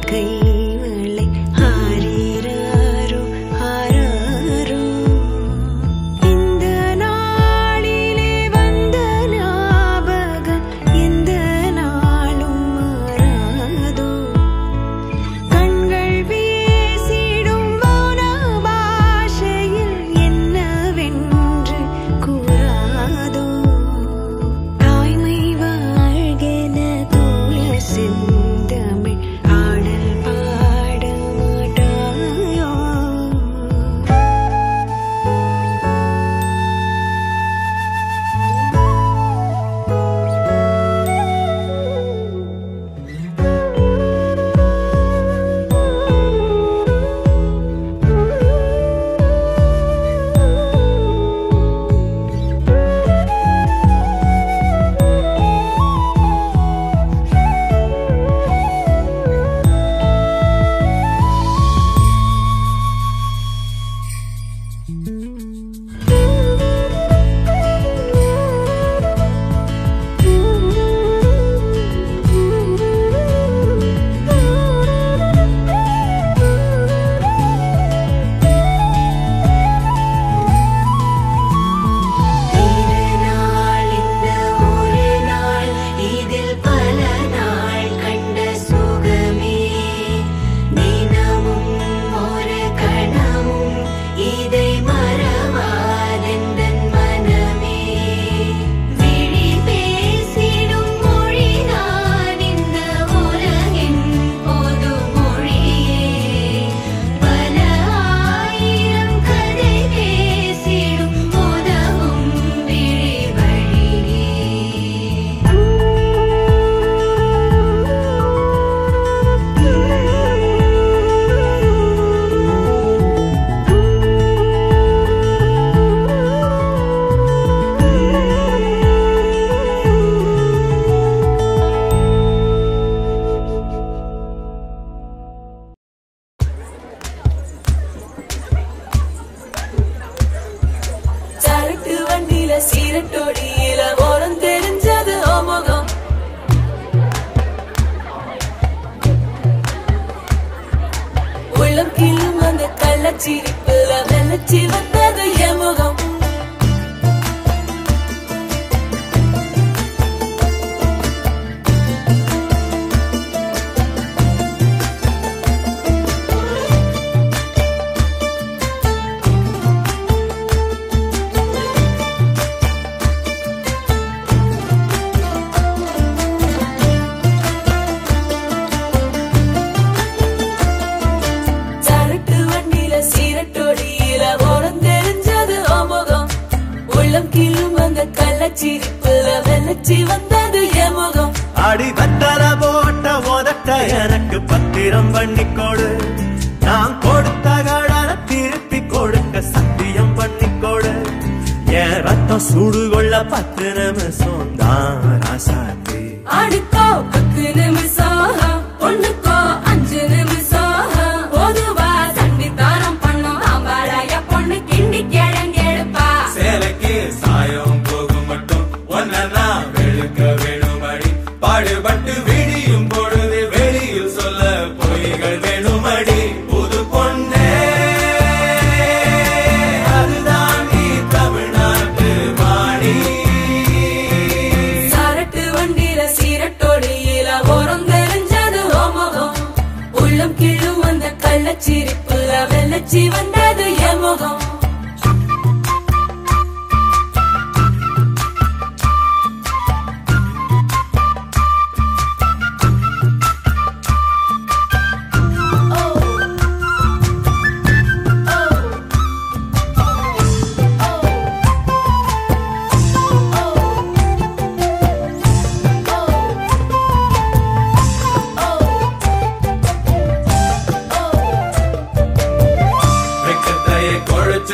கைவளை ஆரீராரோ ஆராரோ இந்த நாளிலே வந்த ஞாபகம் எந்த நாளும் மாறாதோ கண்கள் வீசிடும் மௌன பாஷையில் என்னவென்று கூறாதோ தாய்மை வாழ்கென தூய செந்தமிழ் ஆடல் பாட மாட்டாயோ நாள் இந்த ஒரு நாள் இதில் பல நாள் கண்ட சுகமே தினமும் ஒரு கணமும் இதை மறவாதெந்தன் மனமே விழி பேசிடும் மொழிதான் இந்த உலகின் பொது மொழியே பல ஆயிரம் கதை பேசிடும் உதவும் விழி வழியே சரட்டு வண்டியில சீரட்டோடியில ஓரம் தெரிஞ்சது ஓமுகம் உள்ளம் கிள்ளும் அந்த கள்ளச்சிரிப்புல வெள்ளச்சி வந்தது எமுகம் சரட்டு வண்டியில சீரட்டோடியில ஓரம் தெரிஞ்சது ஓமுகம் உள்ளம் கிள்ளும் அந்த கள்ளச்சிரிப்புல வெள்ளச்சி வந்தது எமுகம் அடி வெத்தல போட்ட உதட்ட எனக்கு பத்திரம் பண்ணி கொடு நான் கொடுத்த கடன திருப்பி கொடுக்க சத்தியம் பண்ணி கொடு என் ரத்தம் சூடு கொள்ள பத்து நிமிஷம் தான் ராசாத்தி ஆடுக்கோ பத்து நிமிஷம் பொண்ணுக்கோ அஞ்சு நிமிஷம் பொதுவா சண்டித்தாரம் பண்ணும் ஆம்பாளைய பொண்ணு கிண்டி கிழங்கெடுப்பா சேலைக்கு சாயம் போகும் மட்டும் ஒன்னா வெளுக்க வேணுமடி பாடுபட்டு விடியும் பொழுது வெளியில் சொல்ல பொய்கள் வேணுமடி புது பொண்ணே அதுதான் நீ தமிழ்நாட்டு வாணி சரட்டு வண்டியில சீரட்டோடியில ஓரம் தெரிஞ்சது ஓமுகம் உள்ளம் கிள்ளும் அந்த கள்ளச்சிரிப்புல வெள்ளச்சி வந்தது எமுகம் வெக்கத்தையே கொழுத்து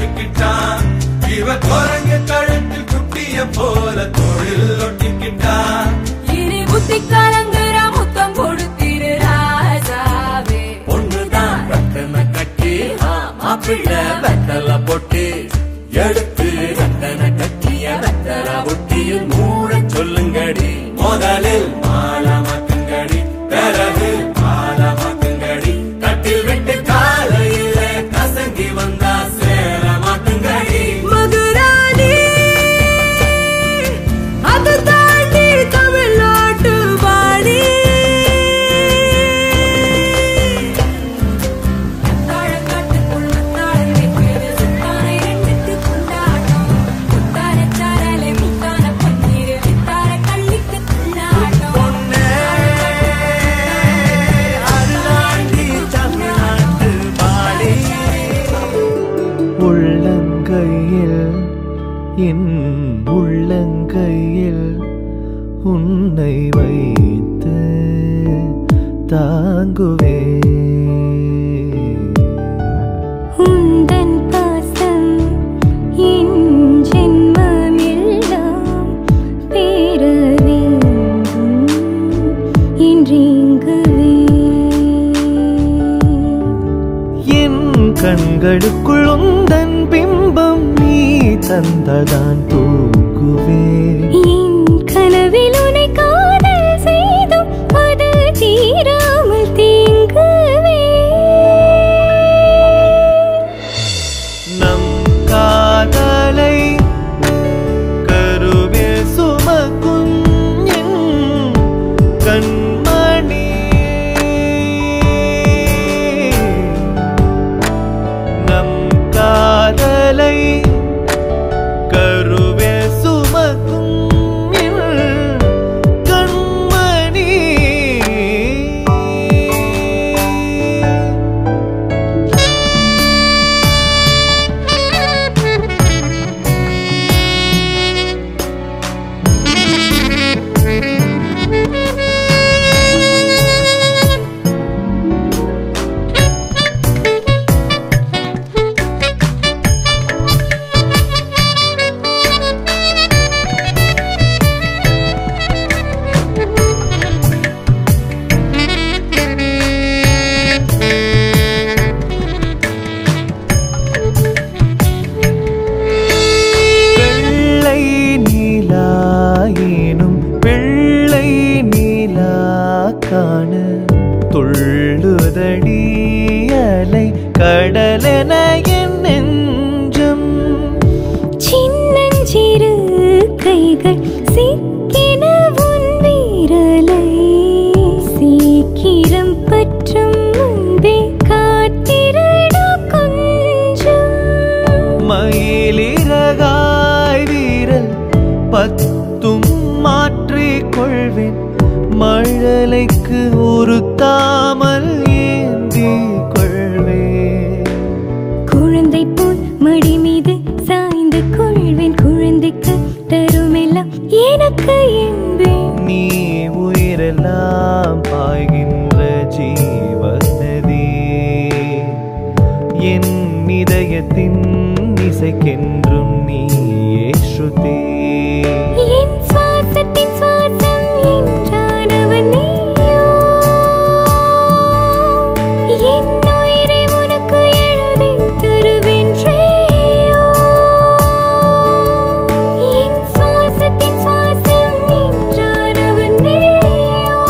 ஒட்டிக்கிட்டான் இவ குரங்கு கழுத்தில் குட்டிய போல தோளில் ஒட்டிக்கிட்டான் இனி புத்தி கலங்குற முத்தம் கொடுத்திரு ராஜாவே பொண்ணுதான் ரத்தன கட்டி மாப்பிள்ள வெத்தல பொட்டி எடுத்து ரத்தன கட்டிய வெத்தல பொட்டியில் மூட சொல்லுங்கடி முதலில் மாலமாக்குங்கடி பிறகு மாலமாக்குங்கடி கட்டில் விட்டு காலையில கசங்கி வந்தா சேர மாட்டுங்கடி மதுராணி அது தாண்டி தமிழ்நாட்டு பாடி தாழங்காட்டுக்குள் மத்தாளம் வைக்கிறது சுத்தானை ரெண்டுக்கு கொண்டாட்டம் முத்தான சாரலை முத்தான பன்னீர் வித்தார கள்ளிக்கு கொண்டாட்டம் அருளாண்டி தமிழ்நாட்டு பாடி உள்ளங்கையில் என் உள்ளங்கையில் உன்னை வைத்து தாங்குவே உந்தன் பாசம் என் ஜென்மமெல்லாம் பெற வேண்டும் என்றேங்குவே என் கண்களுக்குள் உந்தன் பிம்பம் நீ தந்ததான் தூங்குவே என் கனவில் உன்னை காதல் செய்தும் அது தீராமல் தேங்குவே நம் காதலை கருவில் சுமக்கும் என் கண்மணி நம் காதலை கருவில் சுமக்கும் என் கண்மணி வெள்ளை நீலாயினும் வெள்ளை நீலா காண துள்ளுதடி அலை கடலென என் நெஞ்சம் சின்னஞ்சிறு கைகள் சிக்கின உன் வீரலை சீக்கிரம் பற்றும் முன்பே காத்திரடா கொஞ்சம் மயிலிறகாய் வீரல் பத்தும் மாற்றிக் கொள்வேன் மழலைக்கு உறுத்தாமல் ஏந்தி கொள்வேன் குழந்தை போல் மடி மீது சாய்ந்து கொள்வேன் குழந்தைக்கு தருமெல்லாம் எனக்கு என்பேன் நீ உயிரெல்லாம் பாய்கின்ற ஜீவநதி என் இதயத்தின் இசைக்கென்றும் நீயே ஸ்ருதி என் சுவாசத்தின் சுவாசம் என்றானவன் நீயோ என் உயிரை உனக்கு எழுதி தருவென்றேயோ என் சுவாசத்தின் சுவாசம் என்றானவன் நீயோ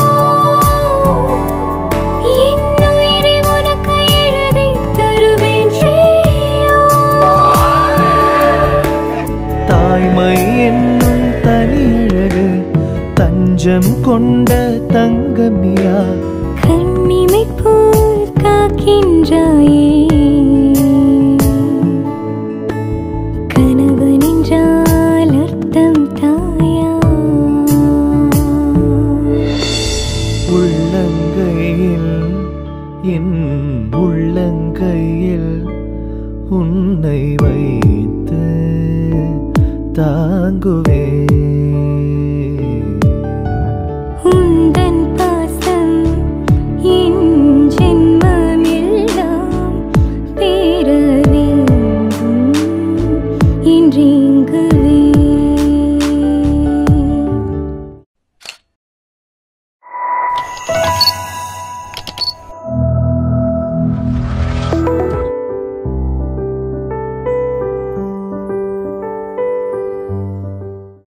என் உயிரை உனக்கு எழுதி தருவென்றேயோ தாய்மை என்னும் தனியழகு தஞ்சம் கொண்ட தங்கமியா கண்ணிமை போல் காக்கின்றாயே கணவன் என்றால் அர்த்தம் தாயா உள்ளங்கையில் என் உள்ளங்கையில் உன்னை வைத்து தாங்குவேன்